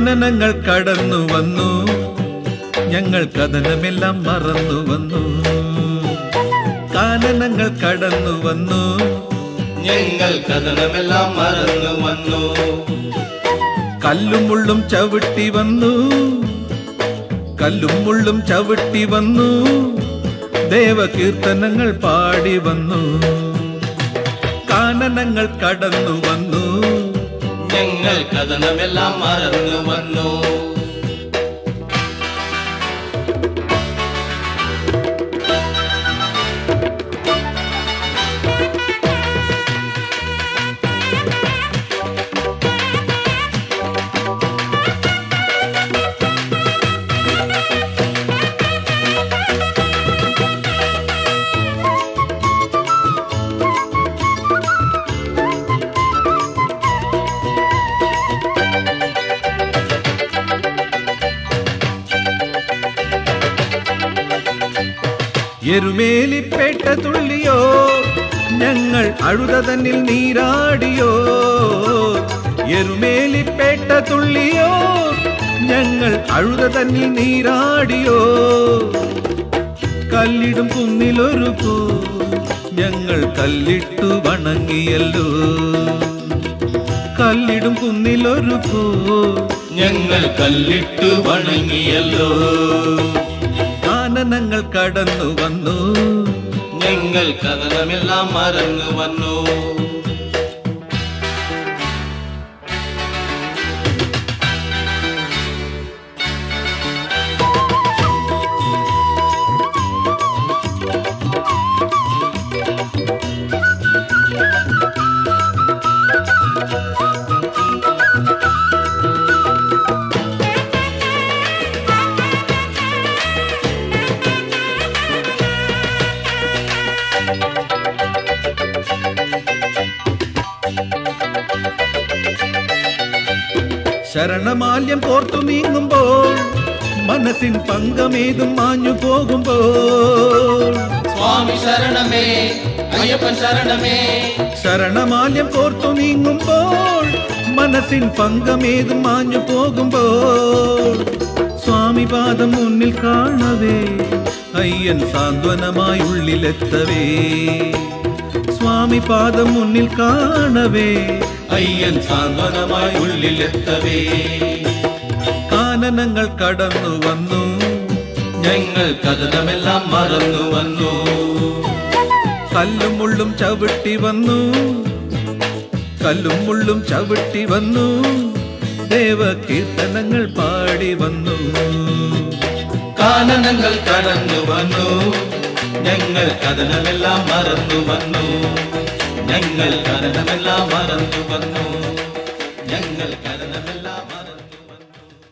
കാനനങ്ങൾ കടന്നു വന്നു ഞങ്ങൾ കഥനമെല്ലാം മറന്നു വന്നു കാനനങ്ങൾ കടന്നു വന്നു ഞങ്ങൾ കഥനമെല്ലാം മറന്നു വന്നു കല്ലും മുള്ളും ചവിട്ടി വന്നു കല്ലും മുള്ളും ചവിട്ടി വന്നു ദേവകീർത്തനങ്ങൾ പാടി വന്നു കാനനങ്ങൾ കടന്നു വന്നു ഞങ്ങൾ കഥനമെല്ലാം മറന്നു വന്നു എരുമേലിപ്പേട്ട തുള്ളിയോ ഞങ്ങൾ അഴുത തന്നിൽ നീരാടിയോ എരുമേലിപ്പേട്ട തുള്ളിയോ ഞങ്ങൾ അഴുത തന്നിൽ നീരാടിയോ കല്ലിടും കുന്നിലൊരു പോ ഞങ്ങൾ കല്ലിട്ടു വണങ്ങിയല്ലോ കല്ലിടും കുന്നിലൊരു പോ ഞങ്ങൾ കല്ലിട്ടു വണങ്ങിയല്ലോ കാനനങ്ങൾ കടന്നു വന്നു ഞങ്ങൾ കഥനമെല്ലാം മറന്നു വന്നു ശരണമാല്യം കോർത്തു നീങ്ങുമ്പോൾ മനസ്സിൻ പങ്കമേതും മാഞ്ഞു പോകുമ്പോൾ സ്വാമി ശരണമേ അയ്യപ്പൻ ശരണമേ ശരണമാല്യം കോർത്തു നീങ്ങുമ്പോൾ മനസ്സിൻ പങ്കമേതും മാഞ്ഞു പോകുമ്പോൾ സ്വാമി പാദം മുന്നിൽ കാണവേ അയ്യൻ സാന്ത്വനമായി ഉള്ളിലെത്തവേ സ്വാമി പാദം മുന്നിൽ കാണവേ അയ്യൻ സാന്ത്വനമായി ഉള്ളിലെത്തവേ കാനനങ്ങൾ കടന്നു വന്നു ഞങ്ങൾ കഥനമെല്ലാം മറന്നു വന്നു കല്ലും മുള്ളും ചവിട്ടി വന്നു കല്ലും മുള്ളും ചവിട്ടി വന്നു ദേവകീർത്തനങ്ങൾ പാടി വന്നു കാനനങ്ങൾ കടന്നു വന്നു ഞങ്ങൾ കഥനമെല്ലാം മറന്നു വന്നു ഞങ്ങൾ കഥനമെല്ലാം മറന്നു വന്നു ഞങ്ങൾ